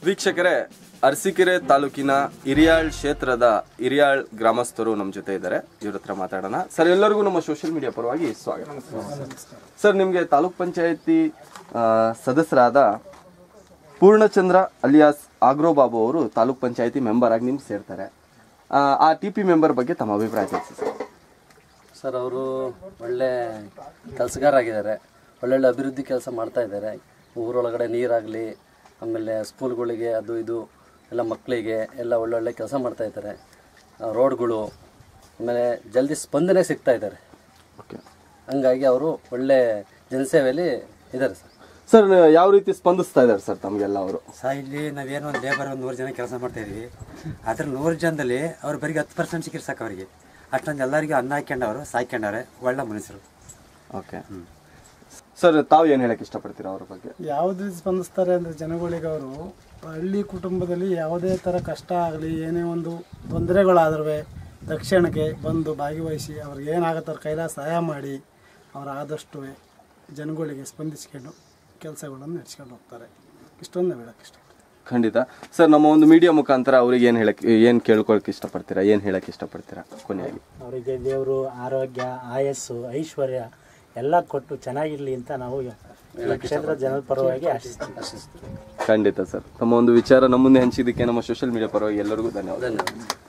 ವೀಕ್ಷಕರೇ ಅರಸೀಕೆರೆ ತಾಲೂಕಿನ ಹಿರಿಯಾಳ್ ಕ್ಷೇತ್ರದ ಹಿರಿಯಾಳ್ ಗ್ರಾಮಸ್ಥರು ನಮ್ಮ ಜೊತೆ ಇದ್ದಾರೆ ಇವ್ರ ಹತ್ರ ಮಾತಾಡೋಣ ಸರ್ ಎಲ್ಲರಿಗೂ ನಮ್ಮ ಸೋಷಿಯಲ್ ಮೀಡಿಯಾ ಪರವಾಗಿ ಸ್ವಾಗತ ಸರ್ ನಿಮಗೆ ತಾಲೂಕ್ ಪಂಚಾಯತಿ ಸದಸ್ಯರಾದ ಪೂರ್ಣಚಂದ್ರ ಅಲಿಯಾಸ್ ಆಗ್ರೋ ಬಾಬು ಅವರು ತಾಲೂಕ್ ಪಂಚಾಯತಿ ಮೆಂಬರ್ ಆಗಿ ನಿಮ್ಗೆ ಸೇರ್ತಾರೆ ಆ, ಆ ಟಿ ಪಿ ಮೆಂಬರ್ ಬಗ್ಗೆ ತಮ್ಮ ಅಭಿಪ್ರಾಯ ತಿಳಿಸಿ ಸರ್ ಸರ್ ಅವರು ಒಳ್ಳೆ ಕೆಲಸಗಾರ ಆಗಿದ್ದಾರೆ ಒಳ್ಳೊಳ್ಳೆ ಅಭಿವೃದ್ಧಿ ಕೆಲಸ ಮಾಡ್ತಾ ಇದ್ದಾರೆ ಊರೊಳಗಡೆ ನೀರಾಗಲಿ ಆಮೇಲೆ ಸ್ಕೂಲ್ಗಳಿಗೆ ಅದು ಇದು ಎಲ್ಲ ಮಕ್ಕಳಿಗೆ ಎಲ್ಲ ಒಳ್ಳೊಳ್ಳೆ ಕೆಲಸ ಮಾಡ್ತಾ ಇದ್ದಾರೆ ಆ, ರೋಡ್ಗಳು ಆಮೇಲೆ ಜಲ್ದಿ ಸ್ಪಂದನೆ ಸಿಗ್ತಾ ಇದ್ದಾರೆ ಓಕೆ ಹಂಗಾಗಿ ಅವರು ಒಳ್ಳೆ ಜನಸೇವೆಯಲ್ಲಿ ಇದ್ದಾರೆ ಸರ್ ಸರ್ ಯಾವ ರೀತಿ ಸ್ಪಂದಿಸ್ತಾ ಇದ್ದಾರೆ ಸರ್ ತಮಗೆಲ್ಲ ಅವರು ಸರ್ ಇಲ್ಲಿ ನಾವೇನೋ ಒಂದು ಲೇಬರ್ ಒಂದು ನೂರು ಜನ ಕೆಲಸ ಮಾಡ್ತಾ ಇದೀವಿ ಅದ್ರ ನೂರು ಜನದಲ್ಲಿ ಅವ್ರು ಬರೀ ಹತ್ತು ಪರ್ಸೆಂಟ್ ಸಿಕ್ಕಿರ್ ಸಾಕು ಅವರಿಗೆ ಅಷ್ಟೊಂದು ಎಲ್ಲರಿಗೂ ಅನ್ನ ಹಾಕ್ಯಂಡವರು ಸಾಯ್ಕೊಂಡವ್ರೆ ಒಳ್ಳೆ ಮನುಷ್ಯರು ಓಕೆ ಸರ್ ತಾವು ಏನು ಹೇಳಕ್ ಇಷ್ಟಪಡ್ತೀರಾ ಅವ್ರ ಬಗ್ಗೆ ಯಾವುದೇ ರೀತಿ ಸ್ಪಂದಿಸ್ತಾರೆ ಅಂದರೆ ಜನಗಳಿಗೆ ಅವರು ಹಳ್ಳಿ ಕುಟುಂಬದಲ್ಲಿ ಯಾವುದೇ ಥರ ಕಷ್ಟ ಆಗಲಿ ಏನೇ ಒಂದು ತೊಂದರೆಗಳಾದ್ರೂ ತಕ್ಷಣಕ್ಕೆ ಬಂದು ಭಾಗವಹಿಸಿ ಅವ್ರಿಗೆ ಏನಾಗುತ್ತೆ ಅವ್ರ ಕೈಲಾದ ಸಹಾಯ ಮಾಡಿ ಅವ್ರು ಆದಷ್ಟು ಜನಗಳಿಗೆ ಸ್ಪಂದಿಸ್ಕೊಂಡು ಕೆಲಸಗಳನ್ನು ನಡೆಸ್ಕೊಂಡು ಹೋಗ್ತಾರೆ ಇಷ್ಟೊಂದು ಹೇಳಕ್ಕೆ ಇಷ್ಟ ಖಂಡಿತ ಸರ್ ನಮ್ಮ ಒಂದು ಮೀಡಿಯಾ ಮುಖಾಂತರ ಅವ್ರಿಗೆ ಏನು ಹೇಳಕ್ ಏನು ಕೇಳ್ಕೊಳಕ್ ಇಷ್ಟಪಡ್ತೀರಾ ಏನು ಹೇಳಕ್ ಇಷ್ಟಪಡ್ತೀರಾ ಕೊನೆಯಾಗಿ ಅವರಿಗೆ ದೇವರು ಆರೋಗ್ಯ ಆಯಸ್ಸು ಐಶ್ವರ್ಯ ಎಲ್ಲ ಕೊಟ್ಟು ಚೆನ್ನಾಗಿರ್ಲಿ ಅಂತ ನಾವು ಈ ಕ್ಷೇತ್ರದ ಜನರ ಪರವಾಗಿ ಆಶಿಸ್ತೀವಿ ಖಂಡಿತ ಸರ್ ತಮ್ಮ ಒಂದು ವಿಚಾರ ನಮ್ಮ ಮುಂದೆ ಹಂಚಿದ್ದಕ್ಕೆ ನಮ್ಮ ಸೋಷಿಯಲ್ ಮೀಡಿಯಾ ಪರವಾಗಿ ಎಲ್ಲರಿಗೂ ಧನ್ಯವಾದ ಧನ್ಯವಾದ